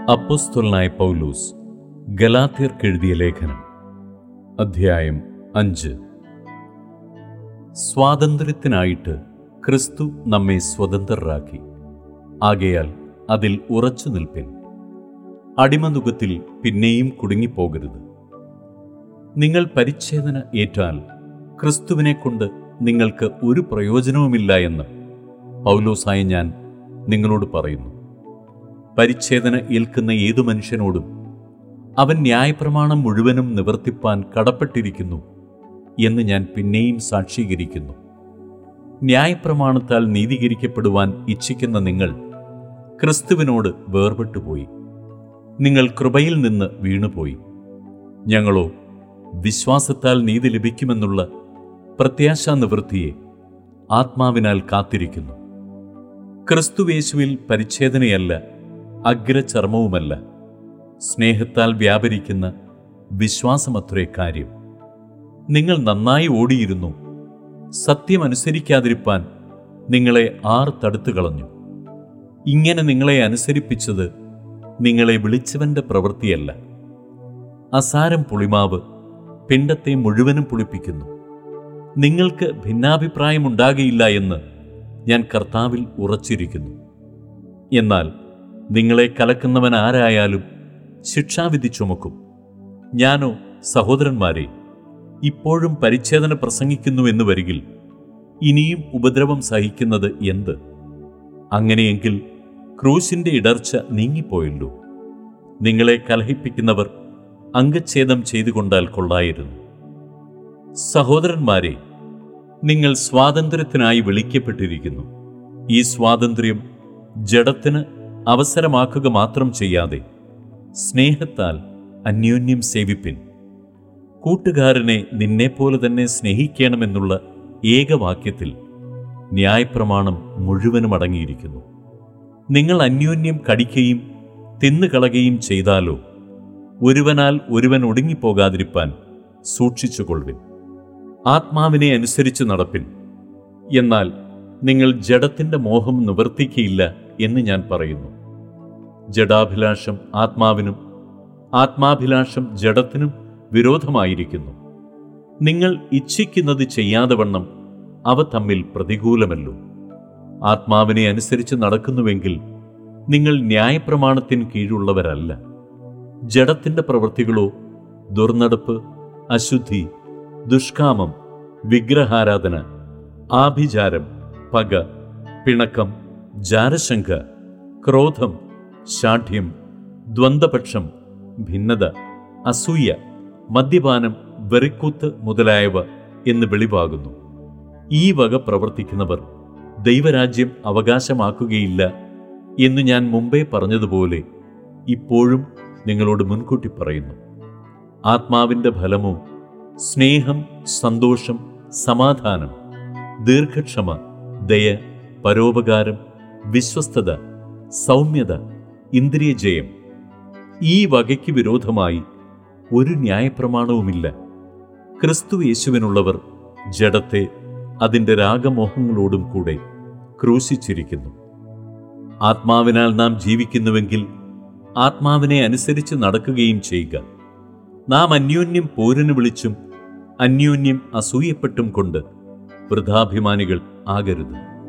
അപ്പോസ്തലനായ പൗലൂസ് ഗലാത്യർക്കെഴുതിയ ലേഖനം അധ്യായം അഞ്ച് സ്വാതന്ത്ര്യത്തിനായിട്ട് ക്രിസ്തു നമ്മെ സ്വതന്ത്രരാക്കി ആകയാൽ അതിൽ ഉറച്ചു നിൽപ്പിൻ അടിമനുഖത്തിൽ പിന്നെയും കുടുങ്ങിപ്പോകരുത് നിങ്ങൾ പരിച്ഛേദന ഏറ്റാൽ ക്രിസ്തുവിനെ കൊണ്ട് നിങ്ങൾക്ക് ഒരു പ്രയോജനവുമില്ല എന്ന് പൗലോസായ ഞാൻ നിങ്ങളോട് പറയുന്നു പരിച്ഛേദന ഏൽക്കുന്ന ഏതു മനുഷ്യനോടും അവൻ ന്യായപ്രമാണം മുഴുവനും നിവർത്തിപ്പാൻ കടപ്പെട്ടിരിക്കുന്നു എന്ന് ഞാൻ പിന്നെയും സാക്ഷീകരിക്കുന്നു ന്യായപ്രമാണത്താൽ നീതീകരിക്കപ്പെടുവാൻ ഇച്ഛിക്കുന്ന നിങ്ങൾ ക്രിസ്തുവിനോട് വേർപെട്ടുപോയി നിങ്ങൾ കൃപയിൽ നിന്ന് വീണുപോയി ഞങ്ങളോ വിശ്വാസത്താൽ നീതി ലഭിക്കുമെന്നുള്ള പ്രത്യാശാ നിവൃത്തിയെ ആത്മാവിനാൽ കാത്തിരിക്കുന്നു ക്രിസ്തുവേശുവിൽ പരിച്ഛേദനയല്ല അഗ്രചർമ്മവുമല്ല സ്നേഹത്താൽ വ്യാപരിക്കുന്ന വിശ്വാസമത്രേ കാര്യം നിങ്ങൾ നന്നായി ഓടിയിരുന്നു സത്യമനുസരിക്കാതിരിപ്പാൻ നിങ്ങളെ ആർ തടുത്തു കളഞ്ഞു ഇങ്ങനെ നിങ്ങളെ അനുസരിപ്പിച്ചത് നിങ്ങളെ വിളിച്ചവന്റെ പ്രവൃത്തിയല്ല അസാരം പുളിമാവ് പിണ്ടത്തെ മുഴുവനും പുളിപ്പിക്കുന്നു നിങ്ങൾക്ക് ഭിന്നാഭിപ്രായമുണ്ടാകയില്ല എന്ന് ഞാൻ കർത്താവിൽ ഉറച്ചിരിക്കുന്നു എന്നാൽ നിങ്ങളെ കലക്കുന്നവൻ ആരായാലും ശിക്ഷാവിധി ചുമക്കും ഞാനോ സഹോദരന്മാരെ ഇപ്പോഴും പരിച്ഛേദന പ്രസംഗിക്കുന്നു എന്ന് വരികിൽ ഇനിയും ഉപദ്രവം സഹിക്കുന്നത് എന്ത് അങ്ങനെയെങ്കിൽ ക്രൂശിന്റെ ഇടർച്ച നീങ്ങിപ്പോയല്ലോ നിങ്ങളെ കലഹിപ്പിക്കുന്നവർ അംഗച്ഛേദം ചെയ്തുകൊണ്ടാൽ കൊള്ളായിരുന്നു സഹോദരന്മാരെ നിങ്ങൾ സ്വാതന്ത്ര്യത്തിനായി വിളിക്കപ്പെട്ടിരിക്കുന്നു ഈ സ്വാതന്ത്ര്യം ജഡത്തിന് അവസരമാക്കുക മാത്രം ചെയ്യാതെ സ്നേഹത്താൽ അന്യോന്യം സേവിപ്പിൻ കൂട്ടുകാരനെ നിന്നെപ്പോലെ തന്നെ സ്നേഹിക്കണമെന്നുള്ള ഏകവാക്യത്തിൽ ന്യായപ്രമാണം മുഴുവനും അടങ്ങിയിരിക്കുന്നു നിങ്ങൾ അന്യോന്യം കടിക്കുകയും തിന്നുകളയുകയും ചെയ്താലോ ഒരുവനാൽ ഒരുവൻ ഒടുങ്ങിപ്പോകാതിരിപ്പാൻ സൂക്ഷിച്ചുകൊള്ളുവിൻ ആത്മാവിനെ അനുസരിച്ച് നടപ്പിൻ എന്നാൽ നിങ്ങൾ ജഡത്തിന്റെ മോഹം നിവർത്തിക്കയില്ല എന്ന് ഞാൻ പറയുന്നു ജഡാഭിലാഷം ആത്മാവിനും ആത്മാഭിലാഷം ജഡത്തിനും വിരോധമായിരിക്കുന്നു നിങ്ങൾ ഇച്ഛിക്കുന്നത് ചെയ്യാതെ വണ്ണം അവ തമ്മിൽ പ്രതികൂലമല്ലോ ആത്മാവിനെ അനുസരിച്ച് നടക്കുന്നുവെങ്കിൽ നിങ്ങൾ ന്യായപ്രമാണത്തിന് കീഴുള്ളവരല്ല ജഡത്തിന്റെ പ്രവൃത്തികളോ ദുർനടപ്പ് അശുദ്ധി ദുഷ്കാമം വിഗ്രഹാരാധന ആഭിചാരം പക പിണക്കം ജാരശങ്ക ക്രോധം ശാഠ്യം ദ്വന്ദ്പക്ഷം ഭിന്നത അസൂയ മദ്യപാനം വെറിക്കൂത്ത് മുതലായവ എന്ന് വെളിവാകുന്നു ഈ വക പ്രവർത്തിക്കുന്നവർ ദൈവരാജ്യം അവകാശമാക്കുകയില്ല എന്ന് ഞാൻ മുമ്പേ പറഞ്ഞതുപോലെ ഇപ്പോഴും നിങ്ങളോട് മുൻകൂട്ടി പറയുന്നു ആത്മാവിൻ്റെ ഫലമോ സ്നേഹം സന്തോഷം സമാധാനം ദീർഘക്ഷമ ദയ പരോപകാരം വിശ്വസ്തത സൗമ്യത ഇന്ദ്രിയജയം ഈ വകയ്ക്ക് വിരോധമായി ഒരു ന്യായപ്രമാണവുമില്ല ക്രിസ്തു യേശുവിനുള്ളവർ ജഡത്തെ അതിൻ്റെ രാഗമോഹങ്ങളോടും കൂടെ ക്രൂശിച്ചിരിക്കുന്നു ആത്മാവിനാൽ നാം ജീവിക്കുന്നുവെങ്കിൽ ആത്മാവിനെ അനുസരിച്ച് നടക്കുകയും ചെയ്യുക നാം അന്യോന്യം പോരിന് വിളിച്ചും അന്യോന്യം അസൂയപ്പെട്ടും കൊണ്ട് വൃഥാഭിമാനികൾ ആകരുത്